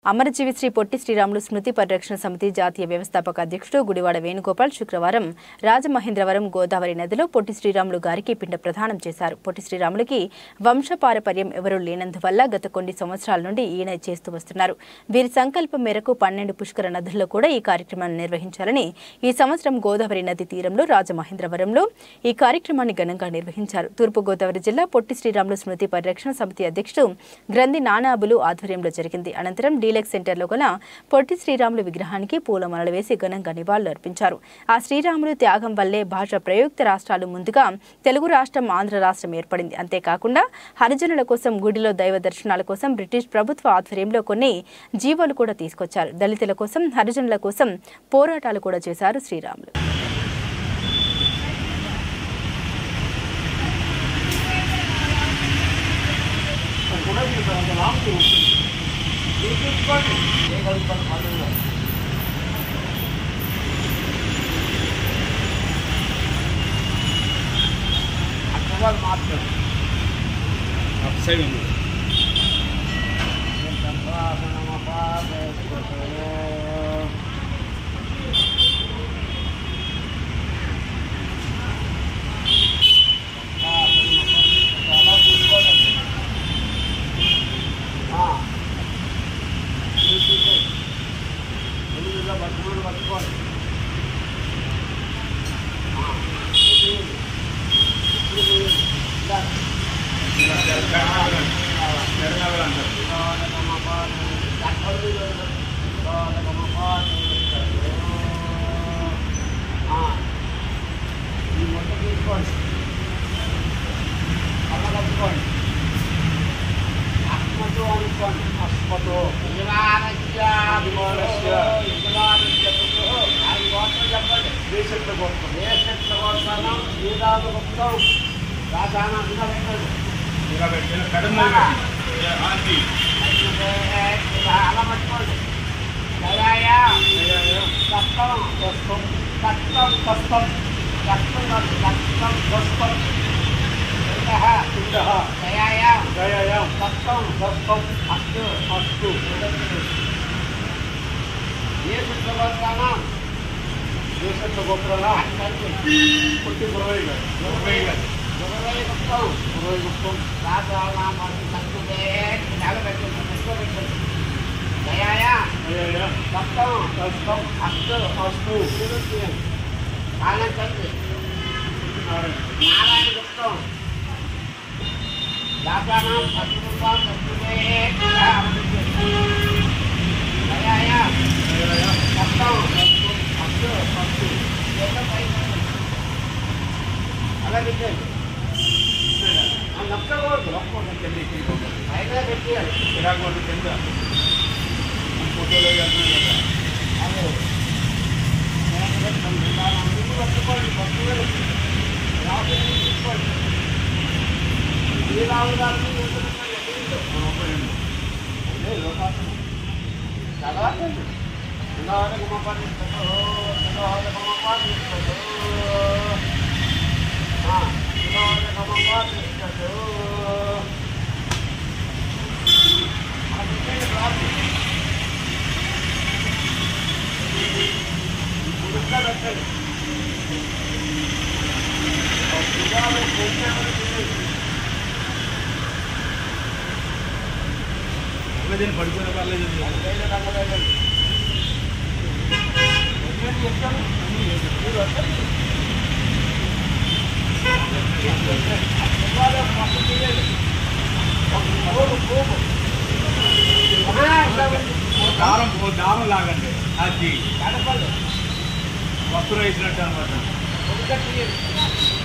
అమరజీవి శ్రీ పొట్టి శ్రీరాములు స్మృతి పరిరక్షణ సమితి జాతీయ వ్యవస్థాపక అధ్యక్షుడు గుడివాడ వేణుగోపాల్ శుక్రవారం రాజమహేంద్రవరం గోదావరి నదిలో పొట్టి శ్రీరాములు గారికి పిండ ప్రదానం చేశారు పొట్టి శ్రీరాములకి వంశపారపర్యం ఎవరూ లేనందువల్ల గత కొన్ని సంవత్సరాల నుండి ఈయన చేస్తూ వస్తున్నారు వీరి సంకల్పం మేరకు పన్నెండు పుష్కర నదుల్లో కూడా ఈ కార్యక్రమాన్ని నిర్వహించాలని ఈ సంవత్సరం గోదావరి నది తీరంలో రాజమహేంద్రవరంలో ఈ కార్యక్రమాన్ని ఘనంగా నిర్వహించారు తూర్పుగోదావరి జిల్లా పొట్టి శ్రీరాములు స్మృతి పరిరక్షణ సమితి అధ్యక్షుడు గ్రంథి నానాబులు ఆధ్వర్యంలో జరిగింది అనంతరం డీలెక్స్ సెంటర్లో గల పొట్టి శ్రీరాములు విగ్రహానికి పూలమాలలు వేసి ఘనంగా నివాళులు అర్పించారు ఆ శ్రీరాములు త్యాగం వల్లే భాష ప్రయుక్త రాష్ట్రాలు ముందుగా తెలుగు రాష్ట్రం ఆంధ్ర రాష్ట్రం ఏర్పడింది అంతేకాకుండా హరిజనుల కోసం గుడిలో దైవ దర్శనాల కోసం బ్రిటిష్ ప్రభుత్వ ఆధ్వర్యంలో కొన్ని జీవోలు కూడా తీసుకొచ్చారు దళితుల కోసం హరిజనుల కోసం పోరాటాలు కూడా చేశారు శ్రీరాములు సైడ్ ఉంది ఇలా పెట్టిన కడమ ఆంటీ పుట్టి గురవై గారు గురవై గారు గురవై గుప్తం అయ్యా కష్టం అస్తు అస్తు నారాయణ గుప్తం దాసానాం సత్కుటుంబం సత్కుటే అయ్యా కష్టం అస్తు అస్తు అలా పెట్టండి నక్కకూడదు అయినా పెట్టాలి చిరాకు కింద ఫోటోలో వెళ్తున్నాయి కదా అదే పట్టుకోండి పట్టుకోండి రాత్రి తీసుకోండి ఈ రావు గారిని ఉపయోగించి చదవండి చిన్నవాళ్ళకి మమ్మల్ని చిన్నవాళ్ళకి మమ్మల్ని చిన్నవాళ్ళకి మమ్మల్ని పెట్టండి దీన్ని పడుకునే పర్లేదు ఓ దారం ఓ దారం లాగండి అది వస్తువు వేసినట్టు అనమాట